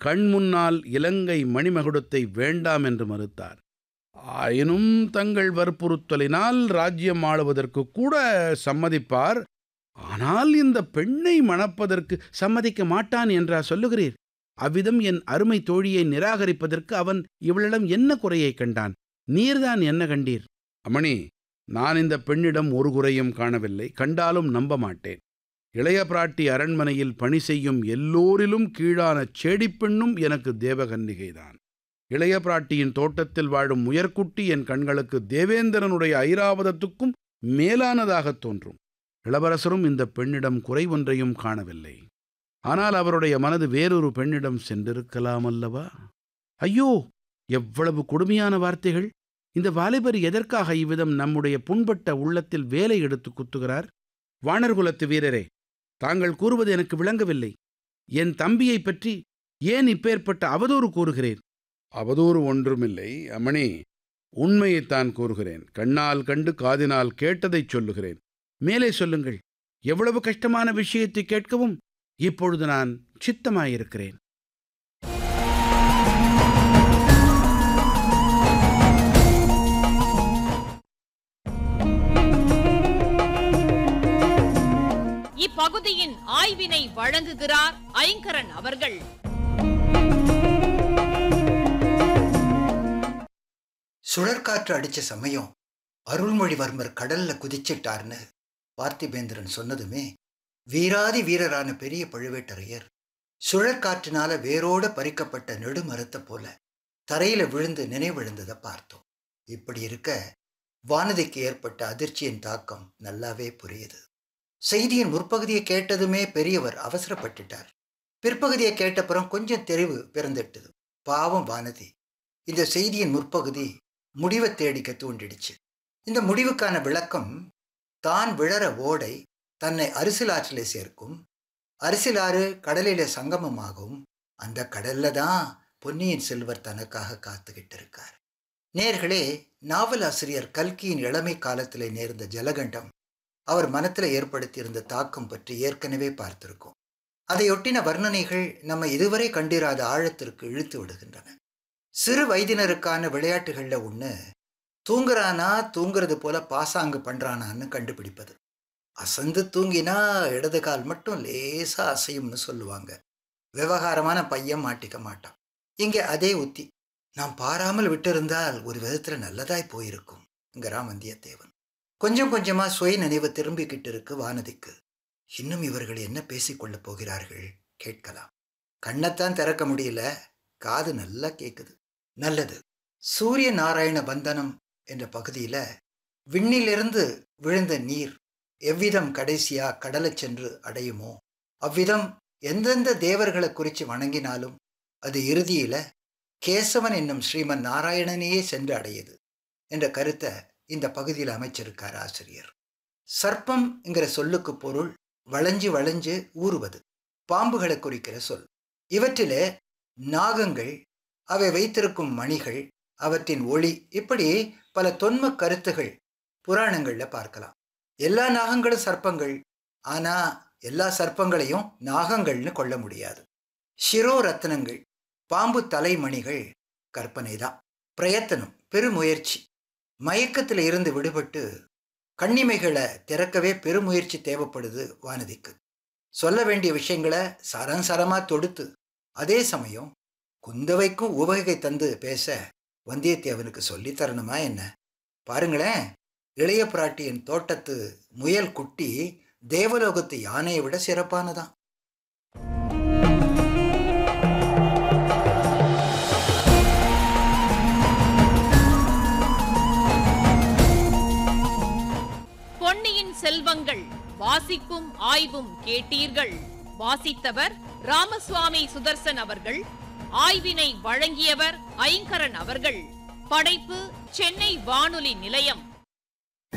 கண் முன்னால் இலங்கை மணிமகுடத்தை வேண்டாம் என்று மறுத்தார் ஆயினும் தங்கள் வற்புறுத்தலினால் ராஜ்யம் ஆளுவதற்கு கூட சம்மதிப்பார் ஆனால் இந்த பெண்ணை மணப்பதற்கு சம்மதிக்க மாட்டான் என்றா சொல்லுகிறீர் அவ்விதம் என் அருமை தோழியை நிராகரிப்பதற்கு அவன் இவளிடம் என்ன குறையைக் கண்டான் நீர்தான் என்ன கண்டீர் அமணி நான் இந்த பெண்ணிடம் ஒரு குறையும் காணவில்லை கண்டாலும் நம்ப மாட்டேன் இளைய பிராட்டி அரண்மனையில் பணி செய்யும் எல்லோரிலும் கீழான செடிப்பெண்ணும் எனக்கு தேவகன்னிகைதான் இளைய பிராட்டியின் தோட்டத்தில் வாழும் முயற்குட்டி என் கண்களுக்கு தேவேந்திரனுடைய ஐராவதத்துக்கும் மேலானதாகத் தோன்றும் இளவரசரும் இந்த பெண்ணிடம் குறை ஒன்றையும் காணவில்லை ஆனால் அவருடைய மனது வேறொரு பெண்ணிடம் சென்றிருக்கலாம் அல்லவா ஐயோ எவ்வளவு கொடுமையான வார்த்தைகள் இந்த வாலிபர் எதற்காக இவ்விதம் நம்முடைய புண்பட்ட உள்ளத்தில் வேலை எடுத்து குத்துகிறார் வானர்குலத்து வீரரே தாங்கள் கூறுவது எனக்கு விளங்கவில்லை என் தம்பியைப் பற்றி ஏன் இப்பேற்பட்ட அவதூறு கூறுகிறேன் அவதூறு ஒன்றுமில்லை அம்மணி உண்மையைத்தான் கூறுகிறேன் கண்ணால் கண்டு காதினால் கேட்டதைச் சொல்லுகிறேன் மேலே சொல்லுங்கள் எவ்வளவு கஷ்டமான விஷயத்தை கேட்கவும் இப்பொழுது நான் சித்தமாயிருக்கிறேன் இப்பகுதியின் ஆய்வினை வழங்குகிறார் ஐங்கரன் அவர்கள் சுழற்காற்று அடிச்ச சமயம் அருள்மொழிவர்மர் கடல்ல குதிச்சிட்டார்னு பார்த்திபேந்திரன் சொன்னதுமே வீராதி வீரரான பெரிய பழுவேட்டரையர் சுழற்காற்றினால வேரோட பறிக்கப்பட்ட நெடுமரத்தை போல தரையில விழுந்து நினைவிழுந்ததை பார்த்தோம் இப்படி இருக்க வானதிக்கு ஏற்பட்ட அதிர்ச்சியின் தாக்கம் நல்லாவே புரியுது செய்தியின் முற்பகுதியை கேட்டதுமே பெரியவர் அவசரப்பட்டுட்டார் பிற்பகுதியை கேட்டப்புறம் கொஞ்சம் தெரிவு பிறந்துட்டது பாவம் வானதி இந்த செய்தியின் முற்பகுதி முடிவை தேடிக்க தூண்டிடுச்சு இந்த முடிவுக்கான விளக்கம் தான் விழற ஓடை தன்னை அரிசிலாற்றிலே சேர்க்கும் அரிசிலாறு கடலிலே சங்கமமாகும் அந்த கடல்ல தான் பொன்னியின் செல்வர் தனக்காக காத்துக்கிட்டு இருக்கார் நேர்களே நாவலாசிரியர் கல்கியின் இளமை காலத்திலே நேர்ந்த ஜலகண்டம் அவர் மனத்தில் ஏற்படுத்தியிருந்த தாக்கம் பற்றி ஏற்கனவே பார்த்திருக்கோம் அதையொட்டின வர்ணனைகள் நம்ம இதுவரை கண்டிராத ஆழத்திற்கு இழுத்து விடுகின்றன சிறு வயதினருக்கான விளையாட்டுகளில் ஒன்று தூங்குறானா தூங்குறது போல பாசாங்கு பண்ணுறானான்னு கண்டுபிடிப்பது அசந்து தூங்கினா இடது கால் மட்டும் லேசாக அசையும்னு சொல்லுவாங்க விவகாரமான பையன் மாட்டிக்க மாட்டான் இங்கே அதே உத்தி நாம் பாராமல் விட்டிருந்தால் ஒரு விதத்தில் நல்லதாய் போயிருக்கும்ங்கிறான் வந்தியத்தேவன் கொஞ்சம் கொஞ்சமாக சுய நினைவு திரும்பிக்கிட்டு இருக்கு வானதிக்கு இன்னும் இவர்கள் என்ன பேசிக்கொள்ளப் போகிறார்கள் கேட்கலாம் கண்ணைத்தான் திறக்க முடியல காது நல்லா கேட்குது நல்லது சூரிய நாராயண பந்தனம் என்ற பகுதியில் விண்ணிலிருந்து விழுந்த நீர் எவ்விதம் கடைசியா கடலை சென்று அடையுமோ அவ்விதம் எந்தெந்த தேவர்களை குறித்து வணங்கினாலும் அது இறுதியில கேசவன் என்னும் ஸ்ரீமன் நாராயணனையே சென்று அடையுது என்ற கருத்தை இந்த பகுதியில் அமைச்சிருக்கார் ஆசிரியர் சர்ப்பம்ங்கிற சொல்லுக்கு பொருள் வளைஞ்சு வளைஞ்சு ஊறுவது பாம்புகளை குறிக்கிற சொல் இவற்றிலே நாகங்கள் அவை வைத்திருக்கும் மணிகள் அவற்றின் ஒளி இப்படி பல தொன்ம கருத்துகள் புராணங்கள்ல பார்க்கலாம் எல்லா நாகங்களும் சர்ப்பங்கள் ஆனா எல்லா சர்ப்பங்களையும் நாகங்கள்னு கொள்ள முடியாது சிரோ ரத்னங்கள் பாம்பு தலைமணிகள் கற்பனை தான் பிரயத்தனம் பெருமுயற்சி மயக்கத்தில் இருந்து விடுபட்டு கண்ணிமைகளை திறக்கவே பெருமுயற்சி தேவைப்படுது வானதிக்கு சொல்ல வேண்டிய விஷயங்களை சரம் சரமா தொடுத்து அதே சமயம் குந்தவைக்கும் உவகை தந்து பேச வந்தியத்தேவனுக்கு சொல்லித் தரணுமா என்ன பாருங்களேன் இளைய பிராட்டியின் தோட்டத்து முயல் குட்டி தேவலோகத்து யானையை விட சிறப்பானதான் பொன்னியின் செல்வங்கள் வாசிப்பும் ஆய்வும் கேட்டீர்கள் வாசித்தவர் ராமசுவாமி சுதர்சன் அவர்கள் ஆய்வினை வழங்கியவர் ஐங்கரன் அவர்கள் படைப்பு சென்னை வானொலி நிலையம்